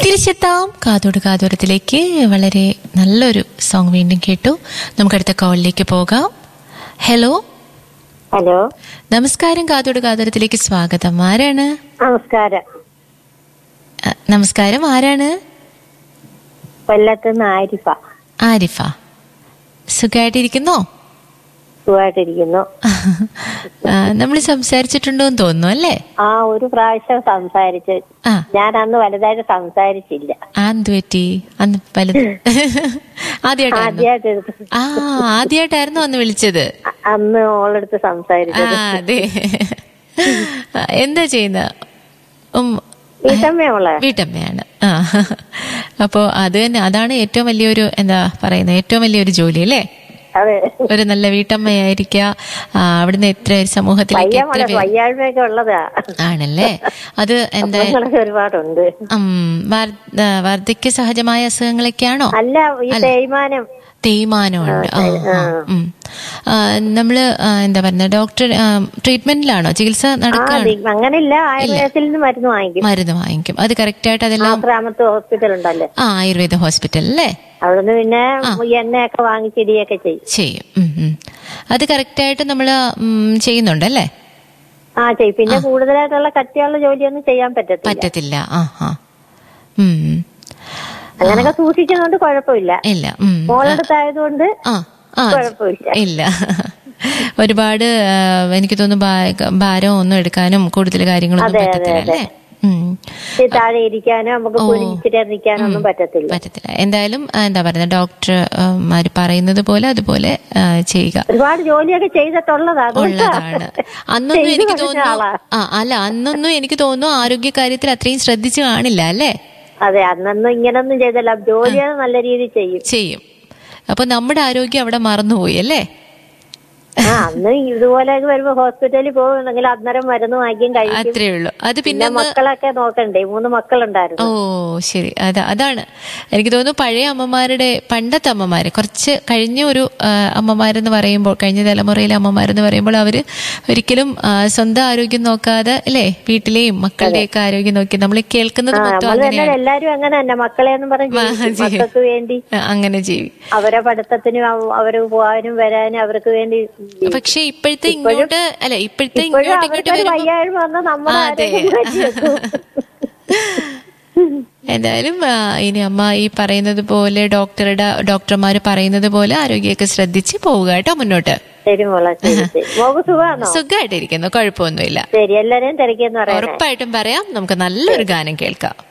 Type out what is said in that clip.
തിരിച്ചെത്താം കാതോട് കാതോരത്തിലേക്ക് വളരെ നല്ലൊരു സോങ് വീണ്ടും കേട്ടു നമുക്കടുത്ത കോളിലേക്ക് പോകാം ഹലോ ഹലോ നമസ്കാരം കാതോട് കാതോരത്തിലേക്ക് സ്വാഗതം ആരാണ് നമസ്കാരം അ, നമസ്കാരം ആരാണ് കൊല്ലത്തുനിന്ന് ആരിഫ ആരിഫ സുഖമായിട്ടിരിക്കുന്നോ സുഖമായിട്ടിരിക്കുന്നു നമ്മൾ സംസാരിച്ചിട്ടുണ്ടോ എന്ന് തോന്നുന്നു അല്ലേ ആ ഒരു പ്രാവശ്യം സംസാരിച്ച് ആ ഞാൻ അന്ന് വലുതായിട്ട് സംസാരിച്ചില്ല ആ എന്ത് പറ്റി അന്ന് വലുത് ആദ്യമായിട്ടായിരുന്നു ആദ്യമായിട്ട് എടുത്ത് ആ ആദ്യമായിട്ടായിരുന്നു അന്ന് വിളിച്ചത് അ- അന്ന് ഓളെടുത്ത് ആ സംസാരിച്ചത് അതെ എന്താ ചെയ്യുന്ന ഉം, വീട്ടമ്മയോളെ വീട്ടമ്മയാണ് ആ അപ്പോ അത് തന്നെ അതാണ് ഏറ്റവും വലിയൊരു എന്താ പറയുന്നത് ഏറ്റവും വലിയൊരു ജോലി അല്ലേ അതെ ഒരു നല്ല വീട്ടമ്മയായിരിക്കുക ആ, അവിടുന്ന് എത്ര സമൂഹത്തിലേക്ക് വയ്യ എത്ര മോളെ പേര് വയ്യാഴ്മയൊക്കെ ഉള്ളതാ ആണല്ലേ അത് എന്താ അസുഖങ്ങളൊക്കെ ഒരുപാടുണ്ട് ഉം, വാർ- ആ, വാർദ്ധക്യ സഹജമായ അസുഖങ്ങളൊക്കെയാണോ അല്ല ഈ തേയ്മാനം തേയ്മാനമുണ്ട് ആ, ആ, ഉം. ആ, നമ്മള് ആ, എന്താ പറയുക ഡോക്ടർ ആ, ട്രീറ്റ്മെന്റിലാണോ ചികിത്സ ആ നടക്കുകയാണ് ദി- അങ്ങനില്ല ആയുർവേദത്തിൽ നിന്ന് മരുന്ന് വാങ്ങിക്കും മരുന്ന് വാങ്ങിക്കും അത് കറക്റ്റ് ആയിട്ട് അതെല്ലാം ആശ്രാമത്ത് ഹോസ്പിറ്റൽ ഉണ്ടല്ലോ ആ ആയുർവേദ ഹോസ്പിറ്റൽ അല്ലേ അവിടുന്ന് പിന്നെ എണ്ണയൊക്കെ വാങ്ങിച്ചിടിയൊക്കെ ചെയ്യും ചെയ്യും ഉം, ഉം. അത് കറക്റ്റ് ആയിട്ട് നമ്മൾ ചെയ്യുന്നുണ്ടല്ലേ ആ ചെയ്യും പിന്നെ കൂടുതലായിട്ടുള്ള കട്ടിയുള്ള ജോലിയൊന്നും ചെയ്യാൻ പറ്റത്തില്ല പറ്റത്തില്ല ആ ആ ഉം. അങ്ങനൊക്കെ സൂക്ഷിക്കുന്നതുകൊണ്ട് കുഴപ്പമില്ല ഇല്ല ഉം. മോളെടുത്തായതുകൊണ്ട് ആ ആ കുഴപ്പമില്ല ഇല്ല ഒരുപാട് ആ, എനിക്ക് തോന്നുന്നു ഭാ- ഭാരം ഒന്നും എടുക്കാനും കൂടുതൽ കാര്യങ്ങളൊന്നും അതെ, അതെ, പറ്റത്തില്ല അതെ. അല്ലേ ഉം. ഇച്ചിരി താഴെ ഇരിക്കാനോ നമുക്ക് ഓ. കുനിച്ചിട്ട് നിൽക്കാനോ ഒന്നും പറ്റത്തില്ല പറ്റത്തില്ല എന്തായാലും ആ, എന്താ പറയുക ഡോക്ടർമാര് പറയുന്നത് പോലെ അതുപോലെ ആ, ചെയ്യുക ഒരുപാട് ജോലിയൊക്കെ ചെയ്തിട്ടുള്ളതാ അതുകൊണ്ടാ. ഉള്ളതാണ് അന്നൊന്നും ചെയ്ത് എനിക്ക് പഠിച്ച തോന്നുന്നു ആളാ. ആ അല്ല അന്നൊന്നും എനിക്ക് തോന്നുന്നു ആരോഗ്യ കാര്യത്തിൽ അത്രയും ശ്രദ്ധിച്ചു കാണില്ല അല്ലേ അതെ അന്നൊന്നും ഇങ്ങനൊന്നും ചെയ്തല്ല ജോലിയാണ് നല്ല രീതിയിൽ ചെയ്യും ചെയ്യും അപ്പൊ നമ്മുടെ ആരോഗ്യം അവിടെ മറന്നുപോയി അല്ലേ ആ അന്ന് ഇതുപോലെ വരുമ്പോ ഹോസ്പിറ്റലിൽ പോകുന്നെങ്കിൽ അന്നേരം മരുന്ന് വാങ്ങിക്കും കഴിക്കും അത്രേ ഉള്ളൂ അത് പിന്നെ പിന്നെ ഒന്ന് മക്കളൊക്കെ നോക്കണ്ടേ മൂന്ന് മക്കളുണ്ടായിരുന്നു ഓ ശരി അതാ അതാണ് എനിക്ക് തോന്നുന്നു പഴയ അമ്മമാരുടെ പണ്ടത്തെ അമ്മമാര് കുറച്ച് കഴിഞ്ഞ ഒരു ആ, അമ്മമാരെന്ന് പറയുമ്പോൾ കഴിഞ്ഞ തലമുറയിലെ അമ്മമാരെന്ന് പറയുമ്പോൾ അവര് ഒരിക്കലും ആ, സ്വന്തം ആരോഗ്യം നോക്കാതെ അല്ലേ വീട്ടിലെയും മക്കളുടെയൊക്കെ ആരോഗ്യം നോക്കി നമ്മൾ കേൾക്കുന്നത് ആ മൊത്തം നമ്മൾ തന്നെ അങ്ങനെയാണ് എല്ലാരും അങ്ങനെ തന്നെ മക്കളെ എന്ന് പറഞ്ഞ് ആ, ജീവിക്കും. ജീവിക്കും. മക്കൾക്ക് വേണ്ടി ആ, അങ്ങനെ ജീവി അവരെ പഠിത്തത്തിനും അവ- അവര് പോകാനും വരാനും അവർക്ക് വേണ്ടി ജീവിക്കും. പക്ഷെ ഇപ്പോഴത്തെ ഇങ്ങോട്ട് അല്ല ഇപ്പോഴത്തെ ഇപ്പോഴും ഇങ്ങോട്ട് ഇങ്ങോട്ട് അവർക്കൊരു വരുമ്പോ വയ്യാഴ്മ വന്നാൽ നമ്മുടെ അതെ. ആരോഗ്യം മാറ്റിവെക്കും. എന്തായാലും ആ, ഇനി അമ്മ ഈ പറയുന്നത് പോലെ ഡോക്ടറുടെ ഡോക്ടർമാർ പറയുന്നത് പോലെ ആരോഗ്യമൊക്കെ ശ്രദ്ധിച്ച് പോവുക കേട്ടോ മുന്നോട്ട് ശരി മോളെ ശരി ശരി മോക്ക് സുഖമാണോ സുഖമായിട്ടിരിക്കുന്നു കുഴപ്പമൊന്നുമില്ല ശരി എല്ലാരെയും തിരക്കിയെന്ന് പറയണേ ഉറപ്പായിട്ടും പറയാം നമുക്ക് നല്ലൊരു ഗാനം കേൾക്കാം